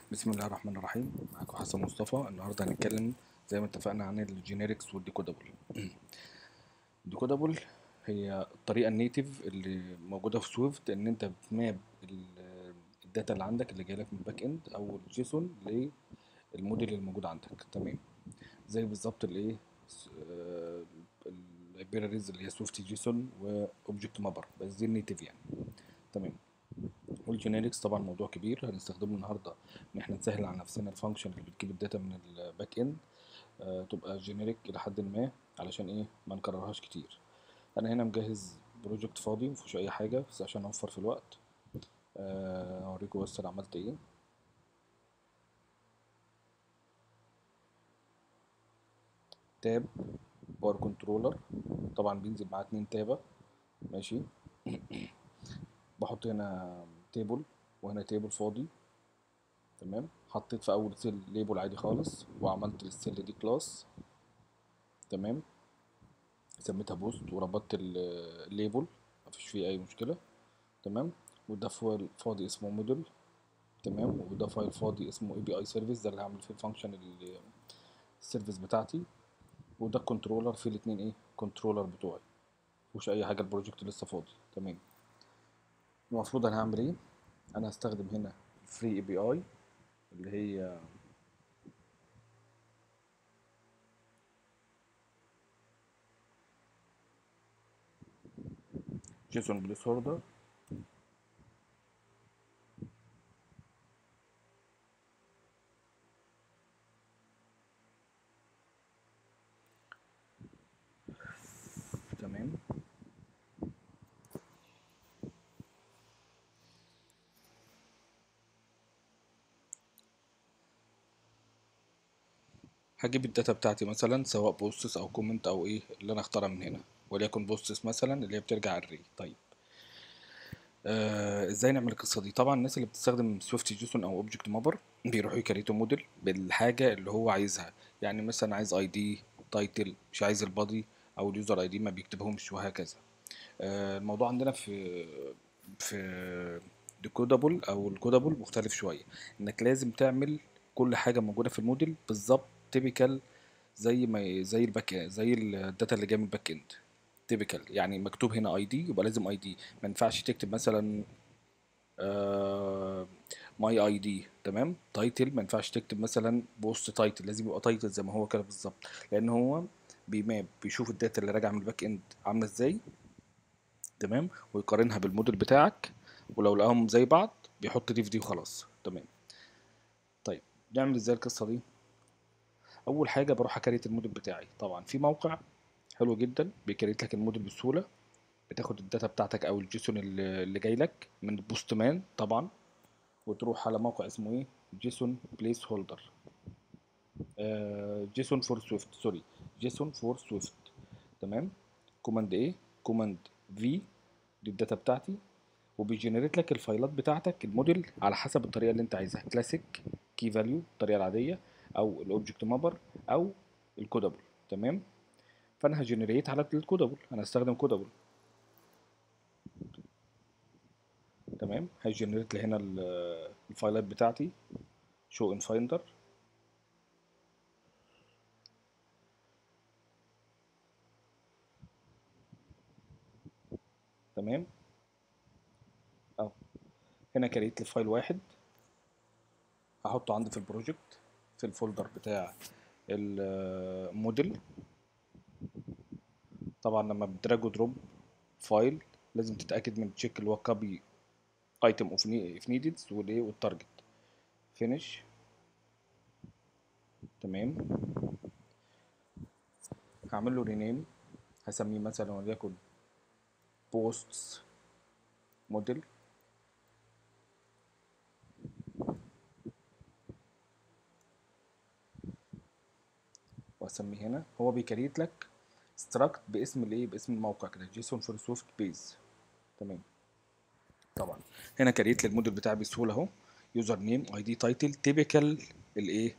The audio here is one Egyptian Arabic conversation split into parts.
بسم الله الرحمن الرحيم معاكم حسن مصطفى النهارده هنتكلم زي ما اتفقنا عن الجينيركس والديكودابل الديكودابل هي الطريقه النيتيف اللي موجوده في سويفت ان انت بتماب ال- الداتا اللي عندك اللي جايلك من الباك اند او الجيسون للموديل اللي موجود عندك تمام زي بالظبط الايه اللايبراريز اللي هي سويفت جيسون واوبجكت مابر بس دي النيتيف يعني تمام والجينيركس طبعا موضوع كبير هنستخدمه النهارده ان احنا نسهل على نفسنا الفانكشن اللي بتجيب الداتا من الباك اند آه تبقى جينيريك الى حد ما علشان ايه ما نكررهاش كتير انا هنا مجهز بروجكت فاضي مفيهوش اي حاجه بس عشان اوفر في الوقت آه، اوريكم بس انا عملت ايه تاب باور كنترولر طبعا بينزل معاه اتنين تابة ماشي بحط هنا تيبل وهنا تيبل فاضي تمام حطيت في اول سيل ليبل عادي خالص وعملت للسيل دي كلاس تمام سميتها بوست وربطت ال- الليبل مفيش فيه اي مشكله تمام وده فايل فاضي اسمه موديل تمام وده فايل فاضي اسمه اي بي اي سيرفيس ده اللي هعمل فيه الفانكشن ال- السيرفيس بتاعتي وده الكنترولر فيه الاتنين ايه كنترولر بتوعي مفيهوش اي حاجه البروجكت لسه فاضي تمام المفروض انا هعمل ايه انا هستخدم هنا فري اي بي اي اللي هي جيسون بليس هوردر تمام هجيب الداتا بتاعتي مثلا سواء بوستس او كومنت او ايه اللي انا اختارها من هنا وليكن بوستس مثلا اللي هي بترجع الري طيب آه ازاي نعمل القصه دي طبعا الناس اللي بتستخدم سويفت جيسون او اوبجكت مابر بيروحوا يكريتوا موديل بالحاجه اللي هو عايزها يعني مثلا عايز اي دي تايتل مش عايز البادي او اليوزر اي دي ما بيكتبهمش وهكذا آه الموضوع عندنا في في ديكودابل او الكودابل مختلف شويه انك لازم تعمل كل حاجه موجوده في الموديل بالظبط تيبيكال زي ما زي الباك زي الداتا اللي جايه من الباك اند تيبيكال يعني مكتوب هنا اي دي يبقى لازم اي دي ما ينفعش تكتب مثلا ماي اي دي تمام تايتل ما ينفعش تكتب مثلا بوست تايتل لازم يبقى تايتل زي ما هو كده بالظبط لان هو بيماب بيشوف الداتا اللي راجعه من الباك اند عامله ازاي تمام ويقارنها بالموديل بتاعك ولو لقاهم زي بعض بيحط دي في دي وخلاص تمام طيب نعمل ازاي القصه دي اول حاجه بروح اكريت الموديل بتاعي طبعا في موقع حلو جدا بيكريت لك الموديل بسهوله بتاخد الداتا بتاعتك او الجيسون اللي اللي جاي لك من بوست مان طبعا وتروح على موقع اسمه ايه جيسون بليس هولدر جيسون فور سويفت سوري جيسون فور سويفت تمام كوماند ايه كوماند في دي الداتا بتاعتي وبيجنريت لك الفايلات بتاعتك الموديل على حسب الطريقه اللي انت عايزها كلاسيك كي فاليو الطريقه العاديه او الاوبجكت مابر او الكودابل تمام فانا هجنريت على الكودابل انا هستخدم كودابل تمام هيجنريت لي هنا ال- الفايلات بتاعتي شو ان فايندر تمام اهو هنا كريت لي فايل واحد هحطه عندي في البروجكت في الفولدر بتاع الموديل طبعا لما بتدراج ودروب فايل لازم تتاكد من تشيك اللي هو كوبي ايتم اوف نيدد والايه والتارجت فينيش تمام هعمل له رينيم هسميه مثلا وليكن بوستس موديل واسميه هنا هو بيكريت لك ستراكت باسم الايه باسم الموقع كده جيسون فور سويفت بيز تمام طبعا هنا كريت لي الموديل بتاعي بسهوله اهو يوزر نيم اي دي تايتل تيبيكال الايه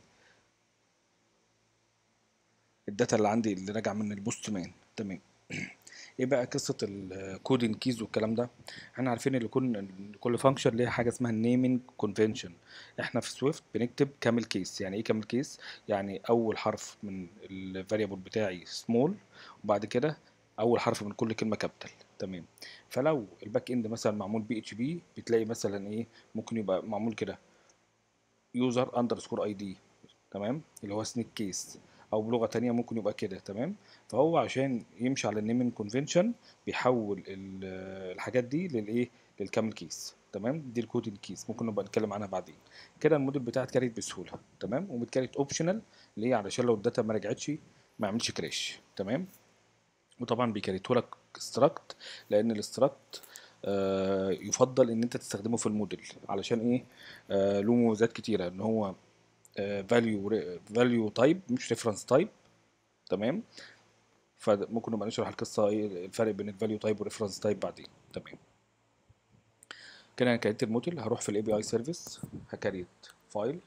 الداتا اللي عندي اللي راجعه من البوست مان تمام ايه بقى قصه الكودين كيز والكلام ده احنا عارفين ان كل كل فانكشن ليها حاجه اسمها النيمينج كونفنشن احنا في سويفت بنكتب كامل كيس يعني ايه كامل كيس يعني اول حرف من الفاريبل بتاعي سمول وبعد كده اول حرف من كل كلمه كابيتال تمام فلو الباك اند مثلا معمول بي اتش بي بتلاقي مثلا ايه ممكن يبقى معمول كده يوزر اندرسكور اي دي تمام اللي هو سنيك كيس او بلغه تانية ممكن يبقى كده تمام فهو عشان يمشي على النيمين كونفنشن بيحول ال- الحاجات دي للايه للكامل كيس تمام دي الكودين كيس ممكن نبقى نتكلم عنها بعدين كده الموديل بتاعي اتكريت بسهوله تمام ومتكريت اوبشنال ليه علشان لو الداتا ما رجعتش ما يعملش كراش تمام وطبعا بيكريته لك استراكت لان الاستراكت آه يفضل ان انت تستخدمه في الموديل علشان ايه آه له مميزات كتيره ان هو فاليو فاليو تايب مش ريفرنس تايب تمام فممكن نبقى نشرح القصه ايه الفرق بين الفاليو تايب والريفرنس تايب بعدين تمام كده انا كريت الموديل هروح في الاي بي اي سيرفيس هكريت فايل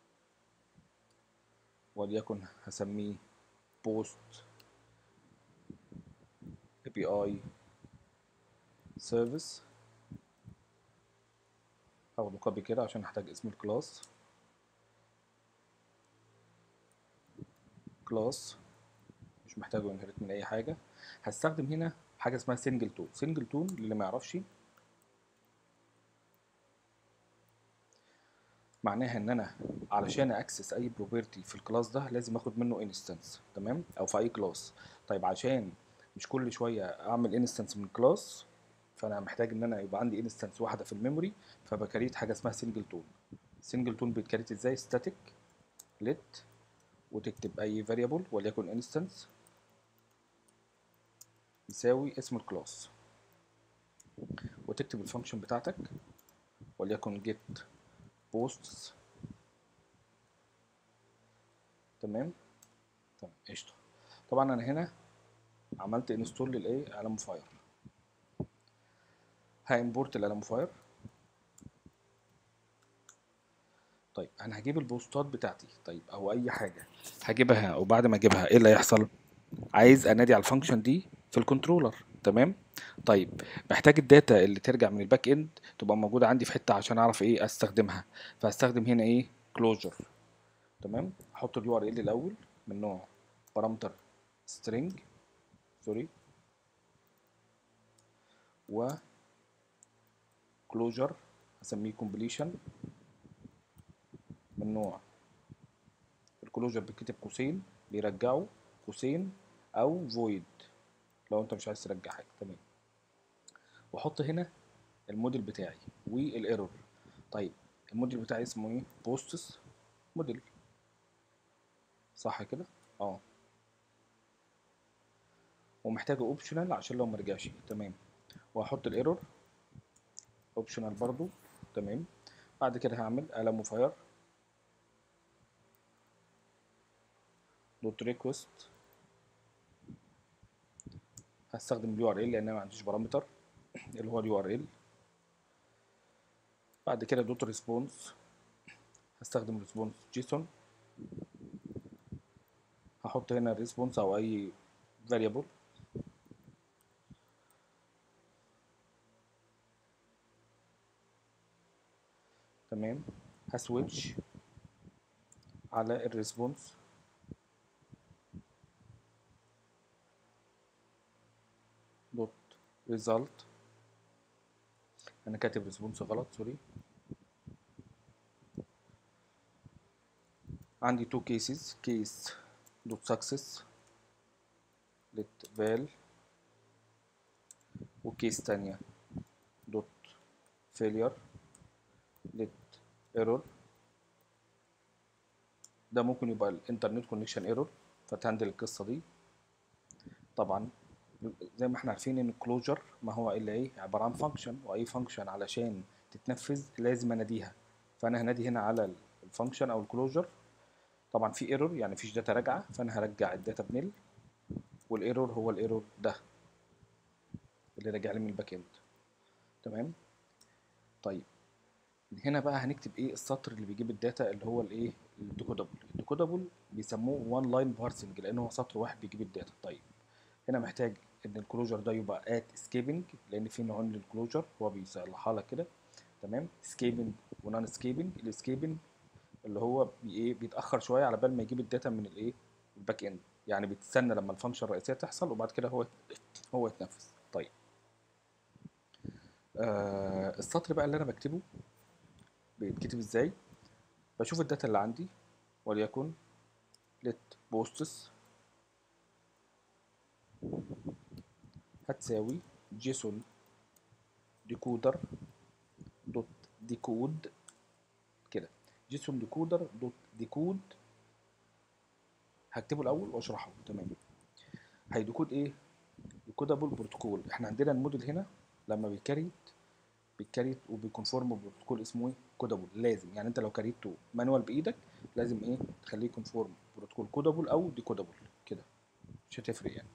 وليكن هسميه بوست اي بي اي سيرفيس هاخده كوبي كده عشان هحتاج اسم الكلاس كلاس مش محتاجه انهرت من اي حاجه هستخدم هنا حاجه اسمها سنجل تون سنجل تون اللي ما يعرفش معناها ان انا علشان اكسس اي بروبرتي في الكلاس ده لازم اخد منه انستنس تمام او في اي كلاس طيب عشان مش كل شويه اعمل انستنس من كلاس فانا محتاج ان انا يبقى عندي انستنس واحده في الميموري فبكريت حاجه اسمها سنجل تون سنجل تون بيتكريت ازاي ستاتيك ليت وتكتب اي فاريبل وليكن انستنس يساوي اسم الكلاس وتكتب الفانكشن بتاعتك وليكن get posts تمام تمام قشطه طبعا انا هنا عملت انستول للايه الاموفاير هامبورت الالاموفاير طيب انا هجيب البوستات بتاعتي طيب او اي حاجه هجيبها وبعد ما اجيبها ايه اللي هيحصل عايز انادي على الفانكشن دي في الكنترولر تمام طيب محتاج الداتا اللي ترجع من الباك اند تبقى موجوده عندي في حته عشان اعرف ايه استخدمها فهستخدم هنا ايه كلوجر تمام احط اليو ار ال الاول من نوع بارامتر string سوري و كلوجر هسميه completion من نوع الكلوجر بيتكتب قوسين بيرجعوا قوسين او void لو انت مش عايز ترجع حاجه تمام واحط هنا الموديل بتاعي والايرور طيب الموديل بتاعي اسمه ايه بوستس موديل صح كده اه ومحتاجه اوبشنال عشان لو مرجعش تمام وهحط الايرور اوبشنال برضو تمام بعد كده هعمل قلم فاير دوت ريكوست هستخدم اليو ار ال لان انا ما عنديش بارامتر اللي هو اليو ار ال بعد كده دوت ريسبونس هستخدم ريسبونس جيسون هحط هنا ريسبونس او اي فاريبل تمام هسويتش على الريسبونس دوت ريزلت انا كاتب ريسبونس غلط سوري عندي تو كيسز كيس دوت سكسس لت فال وكيس تانية دوت فيلير لت ايرور ده ممكن يبقى الانترنت كونكشن ايرور فتهندل القصه دي طبعا زي ما احنا عارفين ان الكلوجر ما هو الا ايه عباره عن فانكشن واي فانكشن علشان تتنفذ لازم اناديها فانا هنادي هنا على الفانكشن او الكلوجر طبعا في ايرور يعني مفيش داتا راجعه فانا هرجع الداتا بنل والايرور هو الايرور ده اللي راجع لي من الباك اند تمام طيب من هنا بقى هنكتب ايه السطر اللي بيجيب الداتا اللي هو الايه الديكودابل الديكودابل بيسموه وان لاين بارسنج لان هو سطر واحد بيجيب الداتا طيب هنا محتاج ان الكلوجر ده يبقى ات اسكيبنج لان في نوعين للكلوجر هو بيصلحها لك كده تمام سكيبنج ونون سكيبنج الاسكيبنج اللي هو بي ايه بيتاخر شويه على بال ما يجيب الداتا من الايه الباك اند يعني بتستنى لما الفانكشن الرئيسيه تحصل وبعد كده هو هو يتنفذ طيب آه السطر بقى اللي انا بكتبه بيتكتب ازاي بشوف الداتا اللي عندي وليكن let posts هتساوي جيسون ديكودر دوت ديكود كده جيسون ديكودر دوت ديكود هكتبه الاول واشرحه تمام هيديكود ايه ديكودابل بروتوكول احنا عندنا الموديل هنا لما بيكريت بيكريت وبيكونفورم بروتوكول اسمه ايه كودابل لازم يعني انت لو كريته مانوال بايدك لازم ايه تخليه كونفورم بروتوكول كودابل او ديكودابل كده مش هتفرق يعني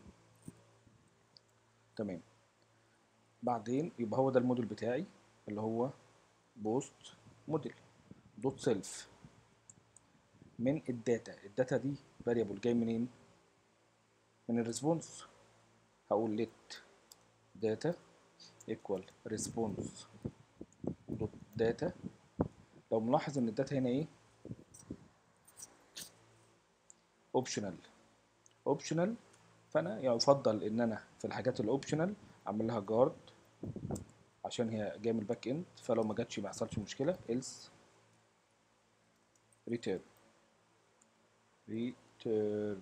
تمام بعدين يبقى هو ده الموديل بتاعي اللي هو بوست موديل دوت سيلف من الداتا الداتا دي فاريبل جاي منين من الريسبونس هقول let data equal response dot data لو ملاحظ ان الداتا هنا ايه اوبشنال اوبشنال فانا يفضل ان انا في الحاجات الاوبشنال اعمل لها جارد عشان هي جايه من الباك اند فلو ما جاتش ما يحصلش مشكله else return return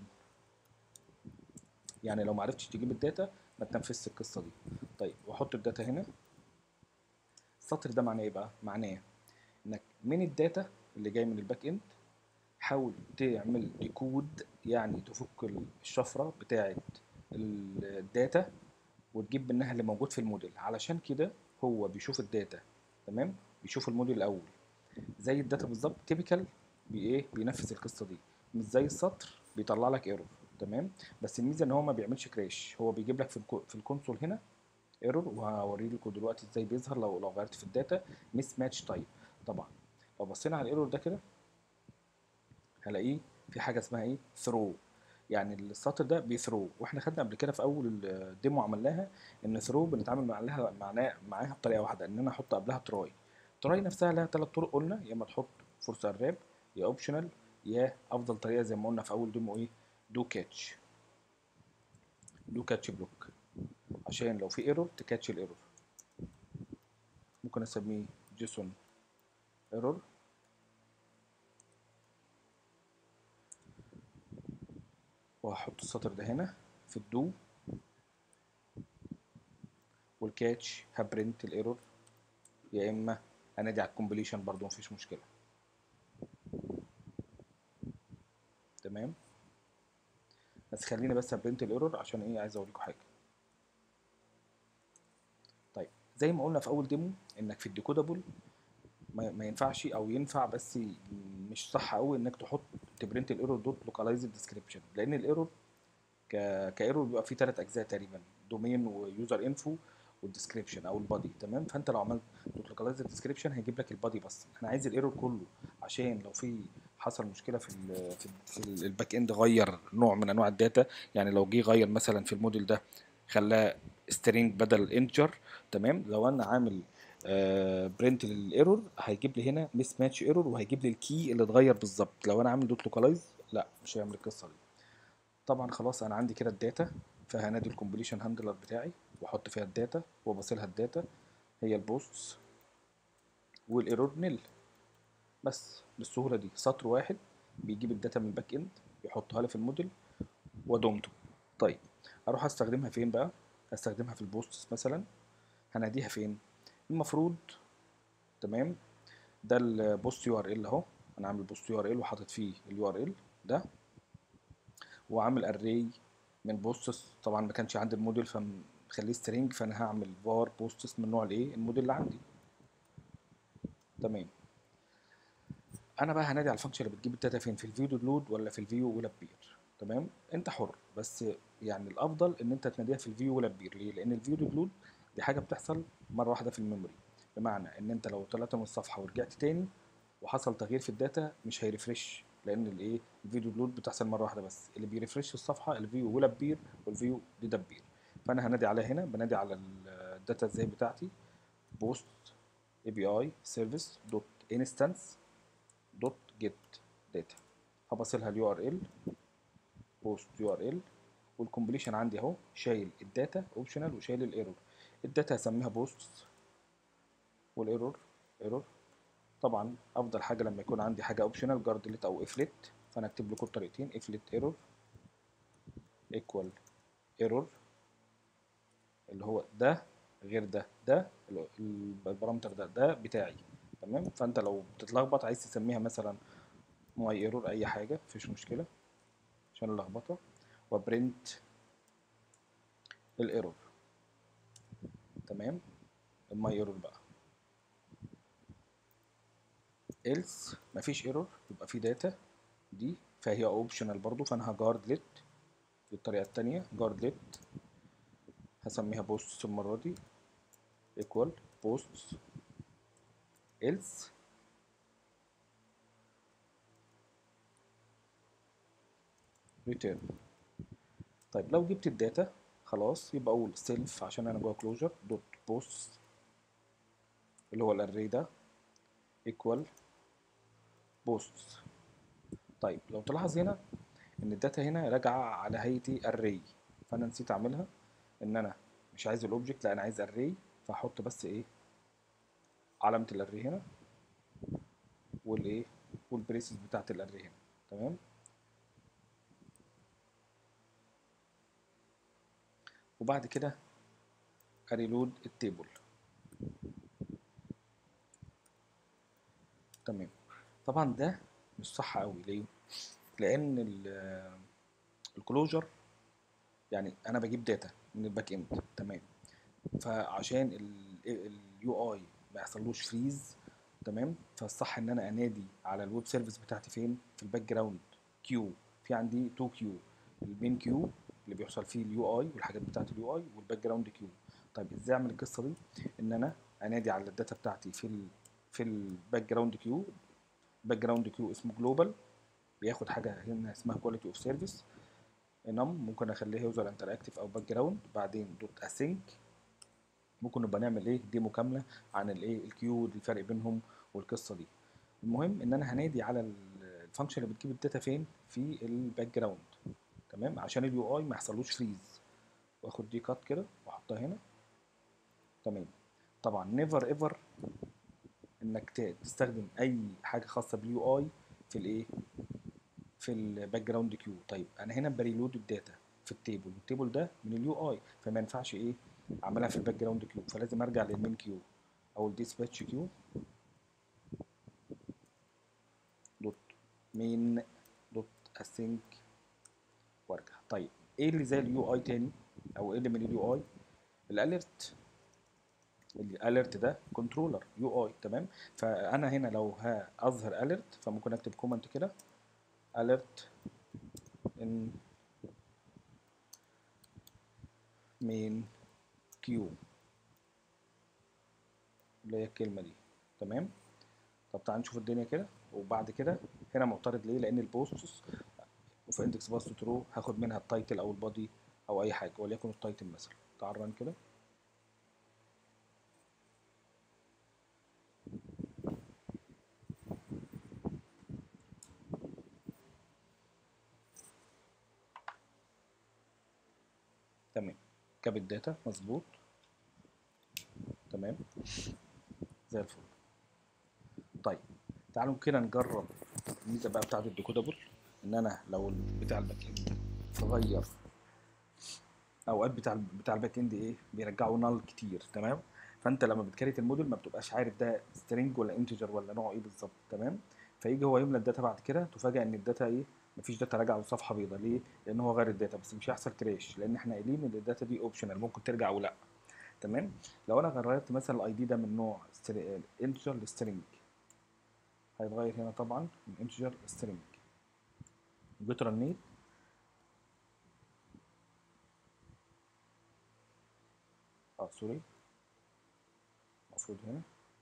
يعني لو ما عرفتش تجيب الداتا ما تنفذش القصه دي طيب واحط الداتا هنا السطر ده معناه ايه بقى معناه انك من الداتا اللي جاي من الباك اند حاول تعمل ديكود يعني تفك الشفره بتاعه الداتا وتجيب منها اللي موجود في الموديل علشان كده هو بيشوف الداتا تمام بيشوف الموديل الاول زي الداتا بالظبط تيبيكال بايه بينفذ القصه دي مش زي السطر بيطلع لك ايرور تمام بس الميزه ان هو ما بيعملش كراش هو بيجيب لك في الكو في الكونسول هنا ايرور وهوري لكم دلوقتي ازاي بيظهر لو لو غيرت في الداتا ميس ماتش تايب طبعا لو بصينا على الايرور ده كده هلاقيه في حاجه اسمها ايه ثرو يعني السطر ده بيثرو واحنا خدنا قبل كده في اول الديمو عملناها ان ثرو بنتعامل معاها معناها معاها بطريقه واحده ان انا احط قبلها تراي تراي نفسها لها ثلاث طرق قلنا يا اما تحط فورس الراب يا اوبشنال يا افضل طريقه زي ما قلنا في اول ديمو ايه دو كاتش دو كاتش بلوك عشان لو في ايرور تكاتش الايرور ممكن اسميه جيسون ايرور وهحط السطر ده هنا في الدو والكاتش هبرنت الايرور يا اما انادي على الكومبليشن برضو مفيش مشكله تمام بس خليني بس ابرنت الايرور عشان ايه عايز اوريكم حاجه طيب زي ما قلنا في اول ديمو انك في الديكودابل ما, ما ينفعش او ينفع بس مش صح قوي انك تحط تبرنت الايرور دوت لوكالايزد ديسكريبشن لان الايرور ك كايرور بيبقى فيه ثلاث اجزاء تقريبا دومين ويوزر انفو والديسكريبشن او البادي تمام فانت لو عملت دوت لوكالايزد ديسكريبشن هيجيب لك البادي بس انا عايز الايرور كله عشان لو في حصل مشكله في ال في, في الباك اند غير نوع من انواع الداتا يعني لو جه غير مثلا في الموديل ده خلاه سترينج بدل انتجر تمام لو انا عامل برنت للايرور هيجيب لي هنا ميس ماتش ايرور وهيجيب لي الكي اللي اتغير بالظبط لو انا عامل دوت لوكالايز لا مش هيعمل القصه دي طبعا خلاص انا عندي كده الداتا فهنادي الكومبليشن هاندلر بتاعي واحط فيها الداتا وابصلها الداتا هي البوستس والايرور نيل بس بالسهوله دي سطر واحد بيجيب الداتا من الباك اند يحطها لي في الموديل ودومته طيب اروح استخدمها فين بقى استخدمها في البوستس مثلا هناديها فين المفروض تمام ده البوست يو ار ال اهو انا عامل بوست يو ار ال وحاطط فيه اليو ار ال ده وعامل اري من بوستس طبعا ما كانش عندي الموديل فمخليه سترينج فانا هعمل فار بوستس من نوع الايه الموديل اللي عندي تمام انا بقى هنادي على الفانكشن اللي بتجيب الداتا فين في الفيو دود ولا في الفيو ولا بير تمام انت حر بس يعني الافضل ان انت تناديها في الفيو ولا بير ليه لان الفيو دود دي حاجه بتحصل مره واحده في الميموري بمعنى ان انت لو طلعت من الصفحه ورجعت تاني وحصل تغيير في الداتا مش هيرفرش لان الايه الفيديو لود بتحصل مره واحده بس اللي بيرفرش الصفحه الفيو ولا بير والفيو دي دبير فانا هنادي عليها هنا بنادي على الداتا ازاي بتاعتي بوست اي بي اي سيرفيس دوت انستنس دوت جيت داتا هبصلها اليو ار ال بوست يو ار ال والكومبليشن عندي اهو شايل الداتا اوبشنال وشايل الايرور الداتا هسميها بوست والايرور ايرور طبعا افضل حاجه لما يكون عندي حاجه اوبشنال جاردلت او افلت فانا اكتب لكم الطريقتين افلت ايرور ايكوال ايرور اللي هو ده غير ده ده البارامتر ده ده بتاعي تمام فانت لو بتتلخبط عايز تسميها مثلا ماي ايرور اي حاجه مفيش مشكله عشان اللخبطه وبرنت الايرور تمام الماي ايرور بقى else مفيش ايرور يبقى في داتا دي فهي اوبشنال برضو فانا هجارد ليت بالطريقه التانية جارد ليت هسميها بوست المره دي equal posts else return طيب لو جبت الداتا خلاص يبقى اقول self عشان انا جوه كلوجر دوت posts اللي هو الاري ده equal posts طيب لو تلاحظ هنا ان الداتا هنا راجعه على هيئه array فانا نسيت اعملها ان انا مش عايز الاوبجكت لا انا عايز array فاحط بس ايه علامه الاري هنا والايه والبريسز بتاعت الاري هنا تمام وبعد كده اريلود التيبل تمام طبعا ده مش صح قوي ليه لان الكلوجر يعني انا بجيب داتا من الباك اند تمام فعشان اليو اي ما يحصلوش فريز تمام فالصح ان انا انادي على الويب سيرفيس بتاعتي فين في الباك جراوند كيو في عندي تو كيو المين كيو اللي بيحصل فيه اليو اي والحاجات بتاعت اليو اي والباك جراوند كيو طيب ازاي اعمل القصه دي ان انا انادي على الداتا بتاعتي في ال في الباك جراوند كيو باك جراوند كيو اسمه جلوبال بياخد حاجه هنا اسمها كواليتي اوف سيرفيس انم ممكن اخليها يوزر انتراكتيف او باك جراوند بعدين دوت اسync ممكن نبقى نعمل ايه ديمو كامله عن الايه الكيو الفرق بينهم والقصه دي المهم ان انا هنادي على الفانكشن اللي بتجيب الداتا فين في الباك جراوند تمام عشان اليو اي ما يحصلوش فريز واخد دي كات كده واحطها هنا تمام طبعا نيفر ايفر انك تستخدم اي حاجه خاصه باليو اي في الايه في الباك جراوند كيو طيب انا هنا بريلود الداتا في التيبل التيبل ده من اليو اي فما ينفعش ايه اعملها في الباك جراوند كيو فلازم ارجع للمين كيو او الديسباتش كيو دوت مين دوت اسync وارجع طيب ايه اللي زي اليو اي تاني او ايه اللي من اليو اي الاليرت الاليرت ده كنترولر يو اي تمام فانا هنا لو هاظهر اليرت فممكن اكتب كومنت كده alert in main queue اللي هي الكلمة دي تمام طب تعال نشوف الدنيا كده وبعد كده هنا معترض ليه لان البوستس وفي اندكس باست ترو هاخد منها التايتل او البادي او اي حاجه وليكن التايتل مثلا تعال ران كده تمام جاب الداتا مظبوط تمام زي الفل طيب تعالوا كده نجرب الميزه بقى بتاعت الديكودابل ان انا لو بتاع الباك اند اتغير اوقات بتاع بتاع الباك اند ايه بيرجعوا نال كتير تمام فانت لما بتكريت الموديل ما بتبقاش عارف ده سترينج ولا انتجر ولا نوعه ايه بالظبط تمام فيجي هو يملى الداتا بعد كده تفاجئ ان الداتا ايه مفيش داتا راجعه وصفحه بيضاء ليه؟ لان هو غير الداتا بس مش هيحصل كراش لان احنا قايلين ان الداتا دي اوبشنال ممكن ترجع ولا تمام لو انا غيرت مثلا الاي دي ده من نوع انتجر لسترينج هيتغير هنا طبعا من انتجر لسترينج جيت رنيت اه سوري المفروض هنا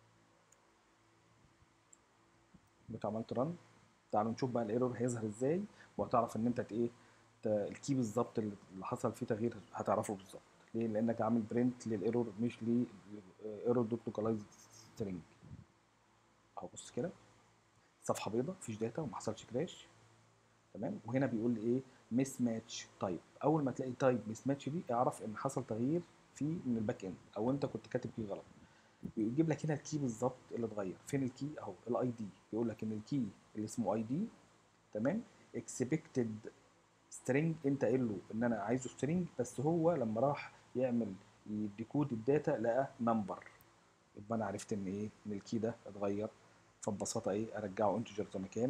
جيت عملت رن تعالوا نشوف بقى الايرور هيظهر ازاي وهتعرف ان انت ايه الكي بالظبط اللي حصل فيه تغيير هتعرفه بالظبط ليه لانك عامل برنت للايرور مش لايرور دوت لوكالايز سترينج اهو بص كده صفحه بيضاء مفيش داتا وما حصلش كراش تمام وهنا بيقول لي ايه مس ماتش تايب اول ما تلاقي تايب مس ماتش دي اعرف ان حصل تغيير فيه من الباك اند او انت كنت كاتب فيه غلط بيجيب لك هنا الكي بالظبط اللي اتغير فين الكي اهو الاي دي بيقول لك ان الكي اللي اسمه اي دي تمام اكسبكتد سترينج انت قايل له ان انا عايزه سترينج بس هو لما راح يعمل يديكود الداتا لقى نمبر يبقى انا عرفت ان ايه ان الكي ده اتغير فببساطه ايه ارجعه انتجر زي ما كان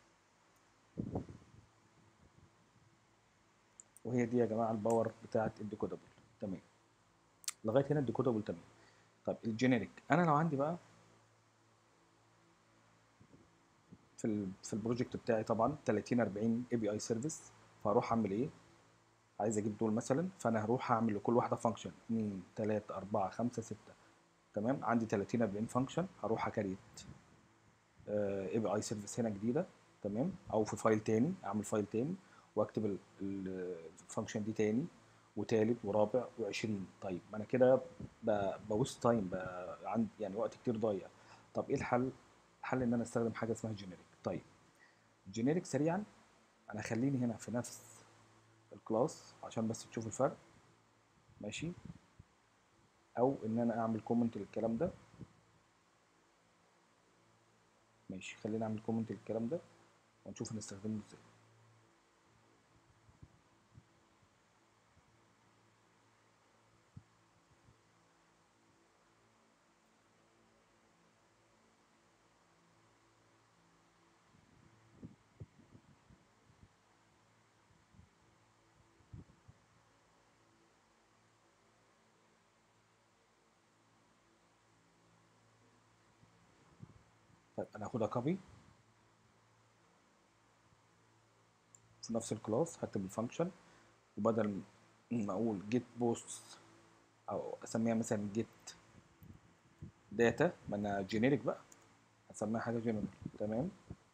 وهي دي يا جماعه الباور بتاعه الديكودابل تمام لغايه هنا الديكودابل تمام طب الجينيريك انا لو عندي بقى في ال في البروجكت بتاعي طبعا 30 40 اي بي اي سيرفيس فهروح اعمل ايه عايز اجيب دول مثلا فانا هروح اعمل لكل واحده فانكشن 2 3 4 5 6 تمام عندي 30 40 فانكشن هروح اكريت اي بي اي سيرفيس هنا جديده تمام او في فايل تاني اعمل فايل تاني واكتب الفانكشن دي تاني وتالت ورابع وعشرين طيب ما انا كده بوست تايم عندي يعني وقت كتير ضايع طب ايه الحل الحل ان انا استخدم حاجه اسمها جينيريك طيب الجينيريك سريعا انا خليني هنا في نفس الكلاس عشان بس تشوف الفرق ماشي او ان انا اعمل كومنت للكلام ده ماشي خلينا اعمل كومنت للكلام ده ونشوف هنستخدمه ازاي طيب انا هاخدها كوبي في نفس الكلاس هكتب الفانكشن وبدل ما اقول get posts او اسميها مثلا get data ما انا جينيريك بقى هسميها حاجه جنرال تمام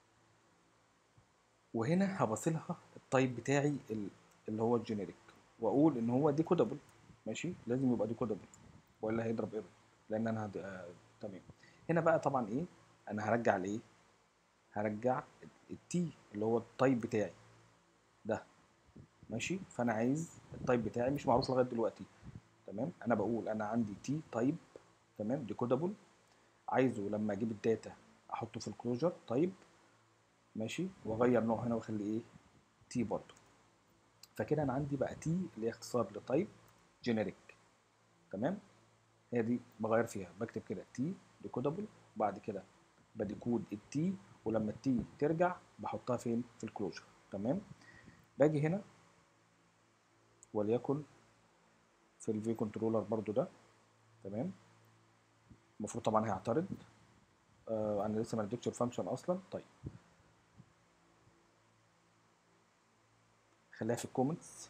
وهنا هبصلها التايب بتاعي اللي هو الجينيريك واقول ان هو ديكودابل ماشي لازم يبقى ديكودابل والا هيضرب ايرور لان انا هد... آه... تمام هنا بقى طبعا ايه انا هرجع الايه هرجع التي اللي هو التايب بتاعي ده ماشي فانا عايز التايب بتاعي مش معروف لغايه دلوقتي تمام انا بقول انا عندي تي تايب تمام ديكودابل عايزه لما اجيب الداتا احطه في الكلوجر تايب ماشي واغير نوع هنا واخليه ايه تي برضه فكده انا عندي بقى تي اللي هي اختصار لتايب جينيريك تمام هي دي بغير فيها بكتب كده تي ديكودابل وبعد كده بديكود التي ولما التي ترجع بحطها فين في الكلوجر تمام باجي هنا وليكن في الفي كنترولر برضو ده تمام المفروض طبعا هيعترض آه انا لسه ما اديتش الفانكشن اصلا طيب خليها في الكومنتس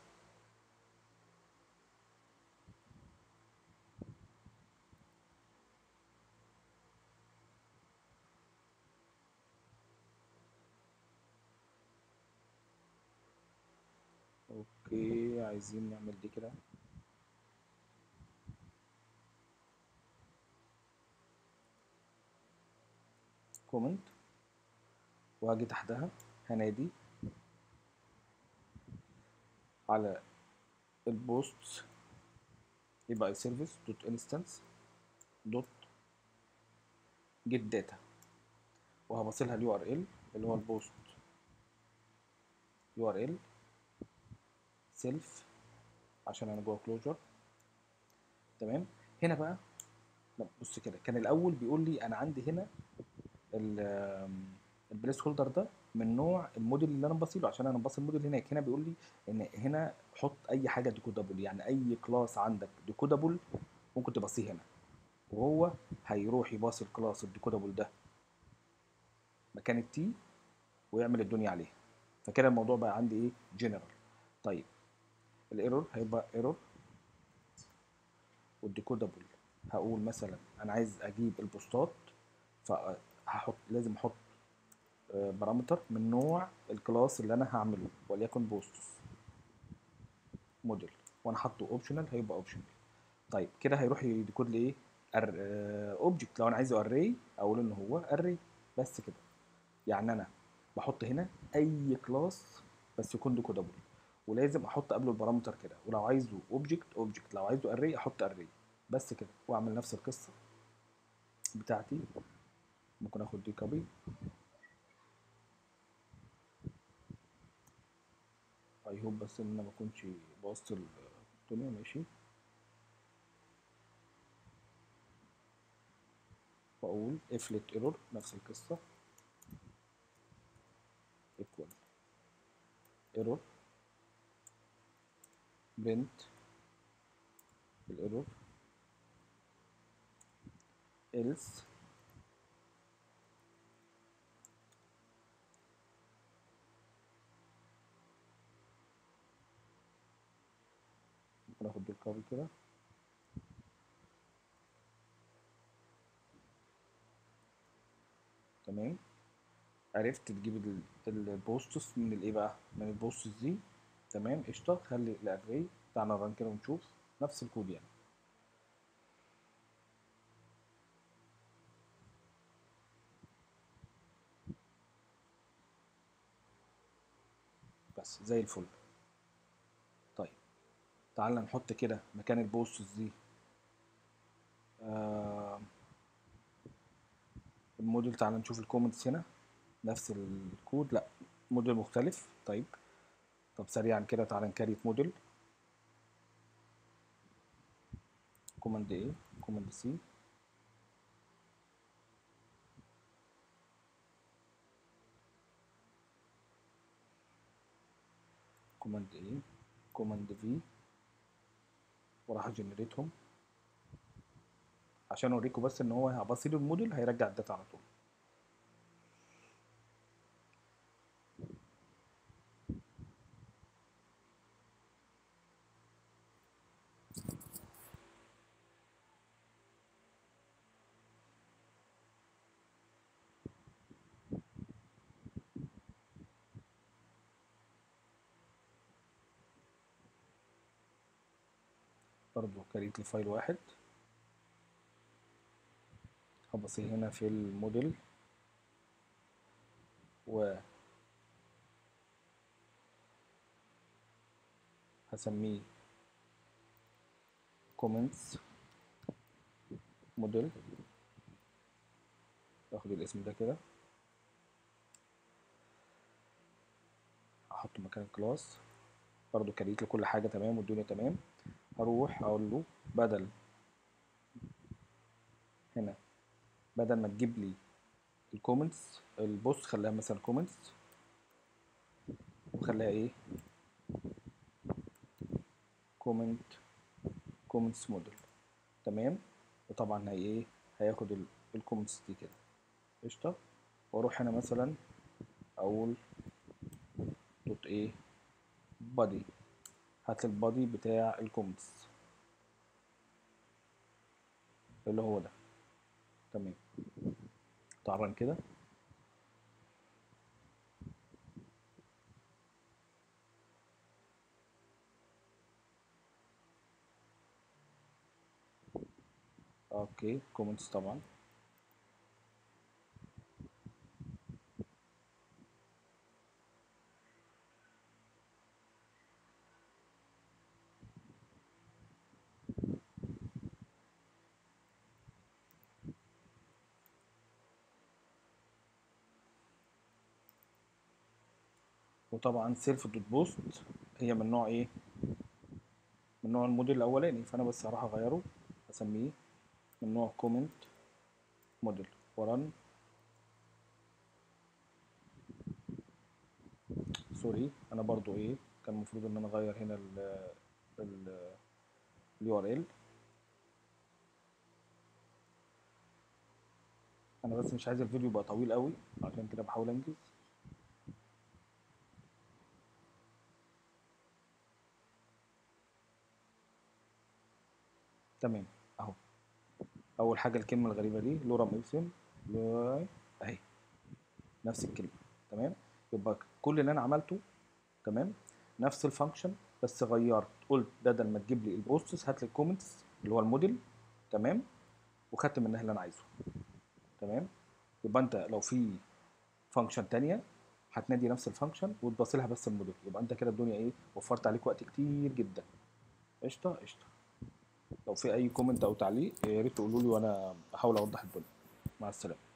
اوكي عايزين نعمل دي كده كومنت وهاجي تحتها هنادي على البوست يبقى سيرفيس دوت انستنس دوت جيت داتا وهبصلها اليو ار ال اللي هو البوست يو ار ال سيلف عشان انا جوه كلوجر تمام هنا بقى لا بص كده كان الاول بيقول لي انا عندي هنا البليس هولدر ده من نوع الموديل اللي انا باصي له عشان انا باصي الموديل هناك هنا بيقول لي ان هنا حط اي حاجه ديكودابل يعني اي كلاس عندك ديكودابل ممكن تبصيه هنا وهو هيروح يباصي الكلاس الديكودابل ده مكان التي ويعمل الدنيا عليه فكده الموضوع بقى عندي ايه جنرال طيب الايرور هيبقى ايرور والديكودابل هقول مثلا انا عايز اجيب البوستات فهحط لازم احط بارامتر من نوع الكلاس اللي انا هعمله وليكن بوستس موديل وانا حاطه اوبشنال هيبقى اوبشنال طيب كده هيروح يديكود لي ايه اوبجكت لو انا عايزه اري اقول ان هو اري بس كده يعني انا بحط هنا اي كلاس بس يكون ديكودابل ولازم احط قبله البارامتر كده ولو عايزه اوبجكت اوبجكت لو عايزه اري احط اري بس كده واعمل نفس القصه بتاعتي ممكن اخد دي كوبي اي هوب بس ان انا ما اكونش بوظت الدنيا ماشي واقول افلت ايرور نفس القصه equal error print الايرور else ممكن اخد الكابل كده تمام عرفت تجيب البوستس من الايه بقى من البوستس دي تمام قشطه خلي الاري تعالى نرن كده ونشوف نفس الكود يعني بس زي الفل طيب تعالى نحط كده مكان البوستس دي آه الموديل تعالى نشوف الكومنتس هنا نفس الكود لا موديل مختلف طيب طب سريعا كده تعالى نكريت موديل كوماند ايه كوماند سي كوماند ايه كوماند في وراح اجنريتهم عشان اوريكم بس ان هو هبصيل الموديل هيرجع الداتا على طول برضو كريت لي فايل واحد هبصيه هنا في الموديل و هسميه comments موديل اخد الاسم ده كده احطه مكان الكلاس برضو كريت له كل حاجه تمام والدنيا تمام هروح اقول له بدل هنا بدل ما تجيب لي الكومنتس البوست خليها مثلا كومنتس وخليها ايه كومنت كومنتس موديل تمام وطبعا هي ايه هياخد الكومنتس دي كده قشطه واروح هنا مثلا اقول دوت ايه بادي هات البادي بتاع الكومنتس اللي هو ده تمام طبعا كده اوكي كومنتس طبعا وطبعا سيلف دوت بوست هي من نوع ايه من نوع الموديل الاولاني فانا بس هروح اغيره اسميه من نوع كومنت موديل ورن سوري انا برضو ايه كان المفروض ان انا اغير هنا ال ال اليو ار ال انا بس مش عايز الفيديو يبقى طويل قوي عشان كده بحاول انجز تمام اهو اول حاجه الكلمه الغريبه دي لورا ميلسون اهي نفس الكلمه تمام يبقى كل اللي انا عملته تمام نفس الفانكشن بس غيرت قلت بدل ما تجيب لي البوستس هات لي الكومنتس اللي هو الموديل تمام وخدت منها اللي انا عايزه تمام يبقى انت لو في فانكشن تانية هتنادي نفس الفانكشن وتبص لها بس الموديل يبقى انت كده الدنيا ايه وفرت عليك وقت كتير جدا قشطه قشطه لو في اي كومنت او تعليق يا ريت تقولوا لي وانا احاول اوضح الدنيا مع السلامه